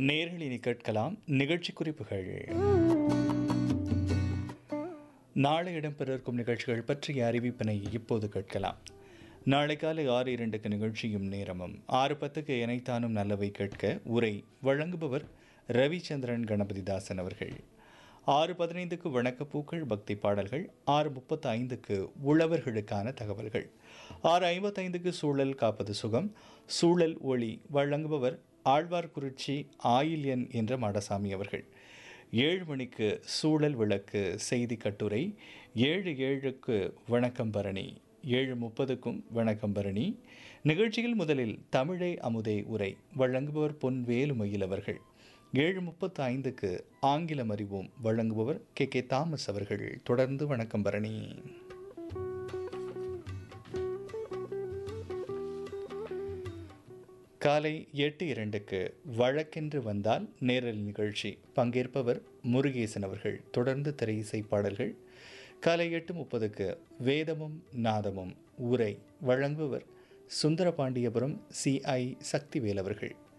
நேர்களினி கேட்கலாம் நிகழ்ச்சி குறிப்புகள் நாளை இடம்பெற இருக்கும் நிகழ்ச்சிகள் பற்றிய அறிவிப்பினை இப்போது கேட்கலாம் நாளை காலை ஆறு இரண்டுக்கு நிகழ்ச்சியும் நேரமும் ஆறு பத்துக்கு இணைத்தானும் நல்லவை கேட்க உரை வழங்குபவர் ரவிச்சந்திரன் கணபதிதாசன் அவர்கள் ஆறு பதினைந்துக்கு வணக்கப்பூக்கள் பக்தி பாடல்கள் ஆறு முப்பத்து ஐந்துக்கு உழவர்களுக்கான தகவல்கள் ஆறு ஐம்பத்தைந்துக்கு சூழல் காப்பது சுகம் சூழல் ஒளி வழங்குபவர் ஆழ்வார்குறிச்சி ஆயில்யன் என்ற மாடசாமி அவர்கள் ஏழு மணிக்கு சூழல் விளக்கு செய்தி கட்டுரை ஏழு ஏழுக்கு வணக்கம் பரணி ஏழு முப்பதுக்கும் வணக்கம் பரணி நிகழ்ச்சியில் முதலில் தமிழை அமுதே உரை வழங்குபவர் பொன் வேலுமயில் அவர்கள் ஏழு முப்பத்து ஐந்துக்கு ஆங்கிலம் அறிவோம் வழங்குபவர் கே கே தாமஸ் அவர்கள் தொடர்ந்து வணக்கம் பரணி காலை எட்டு இரண்டுக்கு வழக்கென்று வந்தால் நேரல் நிகழ்ச்சி பங்கேற்பவர் முருகேசன் அவர்கள் தொடர்ந்து திரை இசை பாடல்கள் காலை எட்டு முப்பதுக்கு வேதமும் நாதமும் உரை வழங்குபவர் சுந்தரபாண்டியபுரம் சிஐ சக்திவேல் அவர்கள்